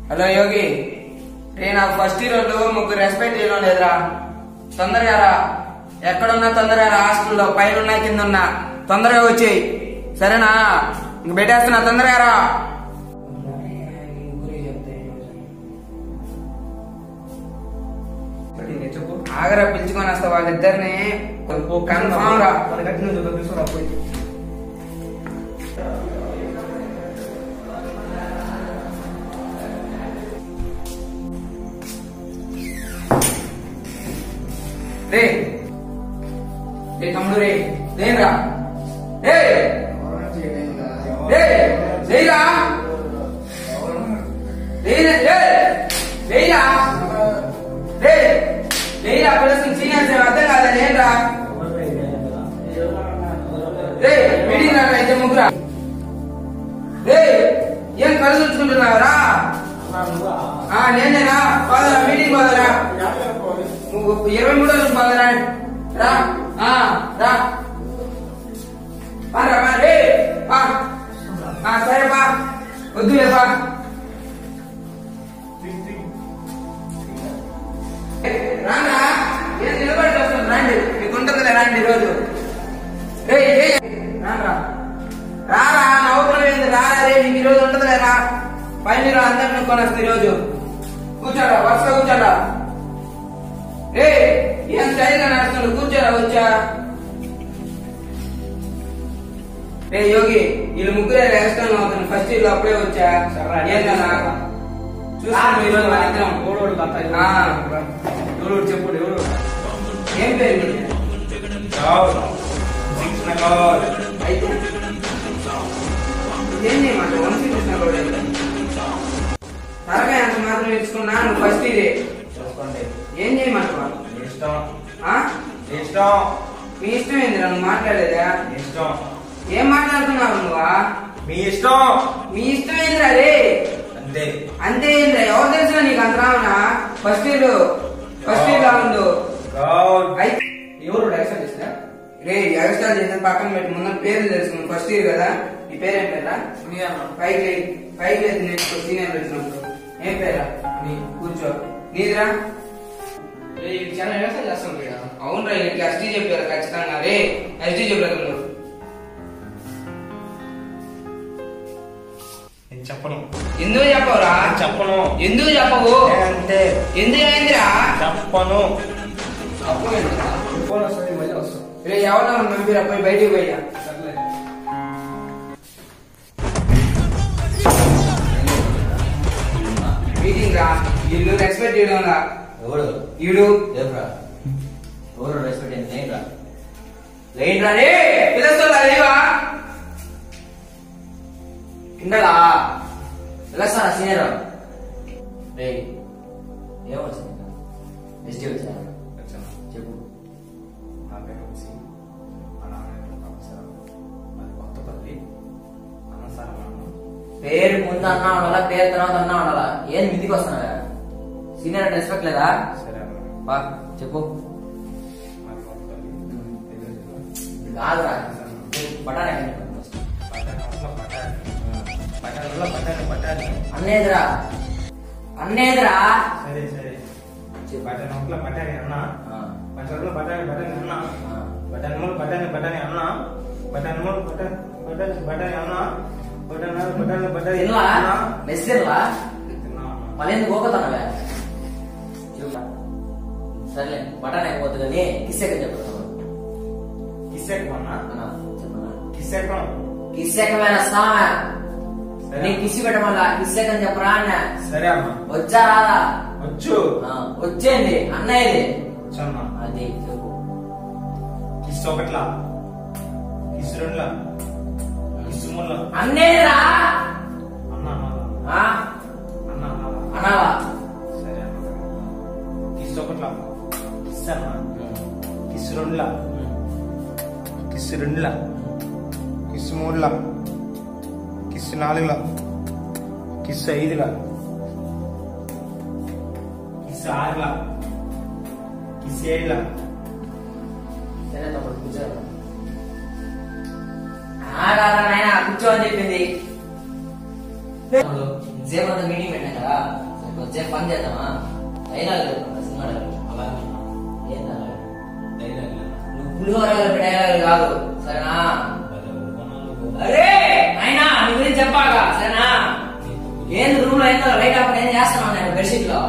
Hello యోగి రే నాకు first year వాళ్ళు ముగ్గురు రెస్పెక్ట్ చేయడం లేదురా తొందరగా రా ఎక్కడున్నా తొందరగా రా హాస్టల్లో పైన ఉన్నా కింద ఉన్నా తొందరగా వచ్చేయి సరేనా ఇంక పెట్టేస్తున్నా తొందరగా రా చెప్పు ఆగరా పిలుచుకొని వస్తా వాళ్ళిద్దరిని కన్ఫామ్ రా మన గట్టి నుంచి తీసుకురా పోయి రే రే తమ్ముడు రే లేరా రే రే లేరా లేరా రే లేరా రే లేరా పిలుస్తుంది సీనియర్స్ ఏం అర్థం కాదా లేరా రే మీటింగ్ రా అయితే ముగ్గురా రే ఏం కలిసి ఉంచుకుంటున్నావురా ఆ నేనేరా పోదరా మీటింగ్ పోదరా నువ్వు ఇరవై మూడో రోజు పోదరా రా ఆ రా పా రా, పా, రే పా ఆ, సరే పా వద్దులే పా రానా ఏం నిలబడి వస్తుంది రండి మీకు ఉంటుందిలే రండి రోజు రే రే రారా రారా నవ్వుతున్నావు ఏంది రారా రే నీకు ఈ రోజు ఉంటుందిలే రా పైన రా అందరిని కొని వస్తే ఈరోజు కూర్చోరా వరుస కూర్చోరా రే ఏం స్టైల్గా నడుస్తున్నాడు కూర్చోరా వచ్చా రే యోగి వీళ్ళు ముగ్గురే వేస్తాను అవుతాను ఫస్ట్ ఇల్లు అప్పుడే వచ్చా ఏంటన్నా చూస్తాను ఈరోజు మన ఇద్దరం ఎవడోడు కథ ఆ. ఎవడోడు చెప్పుడు ఎవడు ఏం పేరు మీది? అయితే ఏం చేయమంట వంశీ కృష్ణ గౌడ్ అంటే. తరగా అంత మాత్రం నేర్చుకున్నా నువ్వు ఫస్ట్ ఇదే చూసుకోండి ఏం చేయమంట నీ ఇష్టం ఆ నీ ఇష్టం మీ ఇష్టం ఏందిరా నువ్వు మాట్లాడేదా నీ ఇష్టం ఏం మాట్లాడుతున్నావు నువ్వా మీ ఇష్టం మీ ఇష్టం ఏందిరా రే అంతే అంతే ఏంద్రా ఎవరు తెలుసా నీకు అంత రావునా ఫస్ట్ ఇయర్ ఫస్ట్ ఇయర్ లా ఉండు గౌడ్ అయితే ఎవరు యాక్సెప్ట్ చేసినా రే ఎగస్ట్రా చేసిన పక్కన పెట్టి ముందు పేర్లు తెలుసుకున్నాను ఫస్ట్ ఇయర్ కదా ఈ పేరు ఏం పేరా పైకి లే- పైకి లేదు నేర్చుకో సీనియర్ వచ్చినప్పుడు ఏం పేరా నీ కూర్చో నీదిరా చాలా వ్యవసాయం చేస్తుంది కదా అవునరా వీళ్ళకి ఎస్టీ చెప్పారు ఖచ్చితంగా రే ఎస్టీ చెప్పారు నువ్వు నేను చెప్పను ఎందుకు చెప్పవురా నేను చెప్పను ఎందుకు చెప్పవు అంతే ఎందుకు అయిందిరా చెప్పను అప్పు ఏంటిరా? ఫోన్ వస్తుంది మళ్ళీ వస్తాం రే ఎవరన్నా పంపిరా పోయి బయటికి పోయా సర్లే మీటింగ్ రా వీళ్ళు రెస్పెక్ట్ చేయడం రా ఎవడు ఈడు లేవురా ఎవరు రెస్పెక్ట్ అయింది నేను రా లేంట్రా రే పిలుస్తుందా లేవా కిందగా వెళ్ళొస్తానా సీనియర్ రే ఏమొచ్చింది ఎస్టీ వచ్చా వచ్చాను చెప్పు నా పేరు వచ్చి మా నాన్న అవసరం అది కొత్తపల్లి అన్నసారం పేరు ముందు అన్నా ఉండాలా పేరు తర్వాత అన్నా ఉండాలా ఏం మిందికి వస్తున్నావా సీనియర్ అంటే రెస్పెక్ట్ లేదా సరే అన్న బా చెప్పు మాది కొత్తపల్లి నెల్లూరు జిల్లా ఇది కాదురా బటానే పట్టణంలో పట్టాలి పట్టణంలో పట్టాలి పట్టాలి అన్నేదిరా అన్నేదిరా సరే సరే చెప్పు. పట్టణంలో పట్టాలి అన్న ఆ, పట్టణంలో పట్టాలి పట్టాలి అన్న ఆ. పట్టణంలో పట్టాలి పట్టాలి అన్న పట్టణంలో పట్టాలి పట్టాలి పట్టాలి అన్న పట్టణంలో పట్టాలి పట్టాలి తినలా అన్న మెస్ తినలా తిన్నా అన్న. మళ్ళీ ఎందుకు పోకుతానవే చెప్పు సర్లే బటాన్ అయిపోతుంది కానీ కిస్సేక చెప్తాను కిస్సెక్కం అన్న అన్నా చెప్పనా కిస్సెక్కం కిస్సేకమైన సామె సరే. నీ కిసి పెట్టమల్లా కిస్సేకని చెప్పరా అన్న సరే అన్న వచ్చా రాదా వచ్చు ఆ, వచ్చేయండి అన్నయ్యది వచ్చన్న అది చెప్పు కిస్ ఒకట్లా కిస్ రెండులా కిస్ మూడులా అన్నేదిరా అన్న అన్న ఆ, అన్న అన్న అన్నావా సరే అన్న కిస్ ఒకట్లా కిస్ అన్న కిస్ రెండులా కిస్ రెండులా కిస్ మూడులా కిస్ నాలుగులా కిస్ ఐదులా కిస్ ఆరులా కిస్ ఏడులా సరే తమ్ముడు కూర్చో ఆగారా నాయన కూర్చో అని చెప్పింది తమ్ముడు, ఇంతసేపు అంతా మీటింగ్ పెట్టాం కదా కొంచెం పని చేద్దామా డైలాగ్ చెప్పండి సినిమా డైలాగ్ అలాగే ఏందా డైలాగ్ నువ్వు పులిహోర డైలాగ్ కాదు సరేనా అరే అయినా నీ గురించి చెప్పాగా సరేనా ఏంది రూమ్ లో ఏందో లైట్ ఆఫ్ ఏం చేస్తున్నావు నేను బెడ్షీట్ లో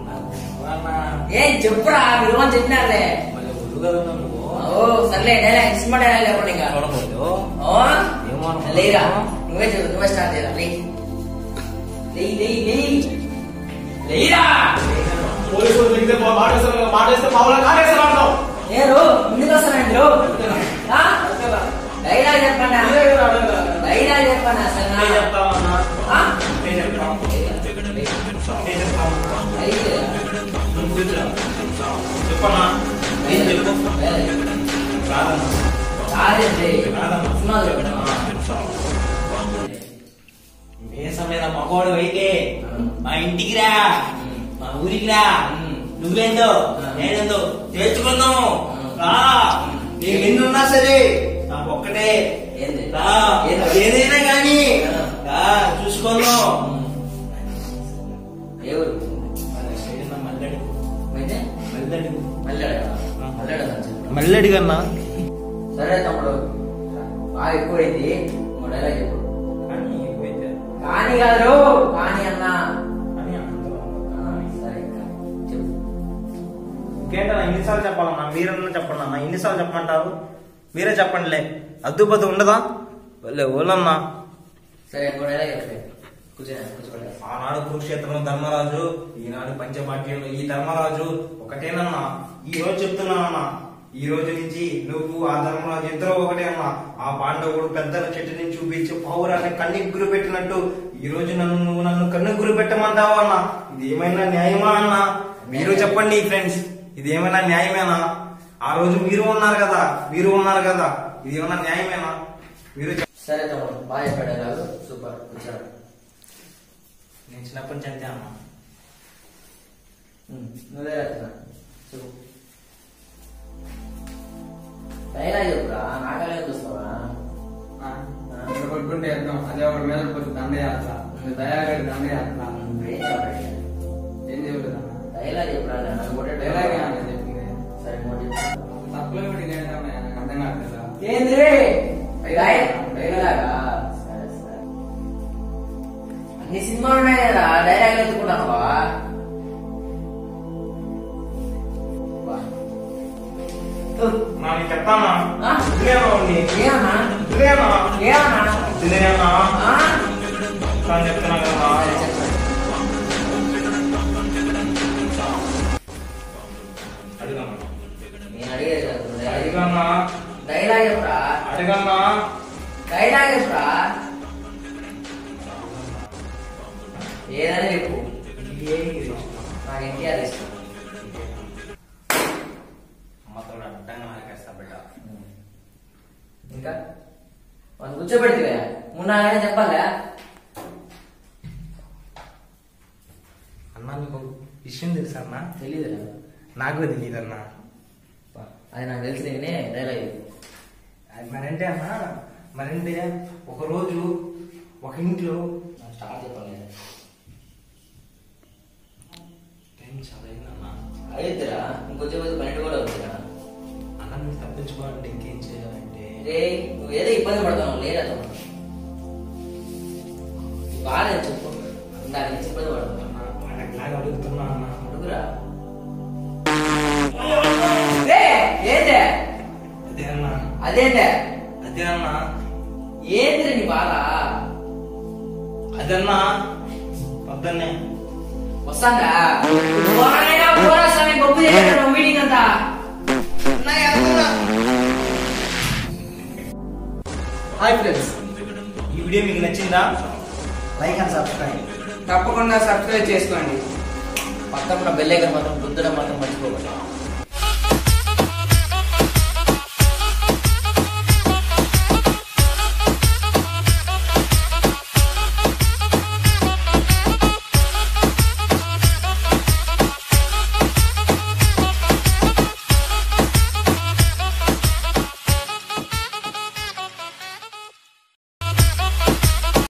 ఏం చెప్పురా మీరు అని చెప్పినారులే ఓ సర్లే డైలాగ్ సినిమా డైలాగ్ చెప్పండి ఇంకా ఓ ఏమో అనుకో. లేరా నువ్వే చెప్పు నువ్వే స్టార్ట్ చేయరా లే లేయ్ లేయ్ లేయ్ లేయరా పోలీసులు దిగితే మాటేస్తారు మాటేస్తే మామూలుగా కాటేస్తారు అంటావు నేను ముందుకు వస్తానండి మీరు ఆ? డైలాగ్ చెప్పండి డైలాగ్ చెప్పండి నేను అసలు చెప్తామన్నా ఆ? నేను చెప్తాను నేను చెప్తాను అయితే, నువ్వు కూర్చో. చెప్పన్నా నేను చెప్పు కాదన్నా కాదండి. కాదన్నా సినిమా చూడటమా? మీసమైన మగోడు అయితే మా ఇంటికి రా మా ఊరికి రా నువ్వేందో నేనేందో చేర్చుకుందాం రా నీకు ఎన్ని ఉన్నా సరే నాకు ఒక్కటే ఏంది? రా ఏంది? ఏదైనా కానీ రా చూసుకుందాం ఏ ఊరు? మల్లెడు అయితే, మల్లెడు మల్లాడా? మల్లాడా అని చెప్పు. మల్లెడు కన్నా సరే తమ్ముడు బాగా ఎక్కువైంది ఇంకో డైలాగ్ చెప్పు కానీ ఎక్కువైతే కానీ కాదు కానీ అన్నా అని అంటారు. ఆ, సరే ఇంకా చెప్పు ఇంకేంటన్నా ఎన్నిసార్లు చెప్పాలన్నా మీరన్నా చెప్పండి అన్న ఎన్నిసార్లు చెప్పమంటారు మీరే చెప్పండిలే అద్దుపద్దు ఉండదా వాళ్ళే ఓలన్నా సరే ఇంకో డైలాగ్ చెప్పు కూర్చోండి కూర్చోండి ఆనాడు కురుక్షేత్రంలో ధర్మరాజు ఈనాడు పంచపాట్యంలో ఈ ధర్మరాజు ఒకటేనన్నా ఈ రోజు చెప్తున్నానన్నా ఈ రోజు నుంచి నువ్వు ఆ ధర్మరాజు ఇద్దరు ఒకటే అన్నా ఆ పాండవుడు పెద్దల చెట్టుని చూపించి పౌరాన్ని కన్నికి గురి పెట్టినట్టు ఈ రోజు నన్ను నువ్వు నన్ను కన్ను గురి పెట్టమంటావా అన్నా ఇది ఏమైనా న్యాయమా అన్నా మీరు చెప్పండి ఫ్రెండ్స్ ఇది ఏమైనా న్యాయమేనా ఆ రోజు మీరు ఉన్నారు కదా మీరు ఉన్నారు కదా ఇది ఏమైనా న్యాయమేనా మీరు చెప్ప- సరే తమ్ముడు బాగా చెప్పాడు డైలాగ్ సూపర్ కూర్చోండి నేను చిన్నప్పటి నుంచి అంతే అన్నా ఉమ్, నువ్వే రాస్తున్నా చెప్పు డైలాగ్ చెప్పురా నాగాలే చూస్తావా ఇక్కడ కొట్టుకుంటే వెళ్తాం అదే ఒకటి మీద కొంచెం దండయాత్ర దయాగడి దండయాత్ర ఏం చెప్పండి ఏం చెప్పలేదు అన్న డైలాగ్ చెప్పురా నన్ను కొట్టే డైలాగే అన్న చెప్పింది సరే మోటి తప్పులో పెట్టి చేయడం నాకు అర్థం కావట్లేదా ఏంది డైలాగా సరే సరే అన్ని సినిమాలు ఉన్నాయి కదా డైలాగ్ ఎత్తుకుంటావా నా నీకు చెప్తానా ఆ? ఇదేనా ఉంది ఏమన్నా ఇదేనా ఏమన్నా ఇదేనా ఆ? కానీ చెప్తున్నా కదా సరే, చెప్పండి. అడిగమ్మా నేను అడిగేది కాదు, డైలాగ్ అడిగమ్మా డైలాగ్ చెప్పురా అడిగమ్మా డైలాగ్ చెప్పురా ఏదైనా చెప్పు నాకు ఎన్టీఆర్ ఇష్టం అమ్మతో అడ్డంగా నాకేస్తా బిడ్డ ఇంకా వాళ్ళు కూర్చోబెడితే మూడు నాలుగైనా చెప్పాలా అన్నా నీకు విషయం తెలుసా అన్న తెలీదు నాకు తెలియదు అన్న అది నాకు తెలిసి నేనే డైలాగ్ అది మరంటే అన్న మరంటే ఒక రోజు ఒక ఇంట్లో స్టార్ట్ చెప్పాలి టైం చాలా అయిందన్న అయిద్దిరా ఇంకొంచెం మంది పన్నెండు కూడా అవుతుందిరా అన్న మీరు తప్పించుకోవాలంటే ఇంకేం చేయాలంటే రే నువ్వు ఏదో ఇబ్బంది పడతావు లేదా తమ్ముడు బాగాలేదు చెప్పు దాని నుంచి ఇబ్బంది పడతావు అన్న వాళ్ళకిలాగా అడుగుతున్నా అన్న అడుగురా రే ఏంటే అదే అన్న అదేంటే అదే అన్న ఏంటి నీ బాధ అదన్నా పొద్దున్నే వస్తాందా పోరాడైనా పోరా స్వామి గొప్ప చేశాడు మీటింగ్ అంతా హాయ్ ఫ్రెండ్స్ ఈ వీడియో మీకు నచ్చిందా లైక్ అండ్ సబ్స్క్రైబ్ తప్పకుండా సబ్స్క్రైబ్ చేసుకోండి పక్కన బెల్ ఐకాన్ మాత్రం గుద్దడం మాత్రం మర్చిపోకండి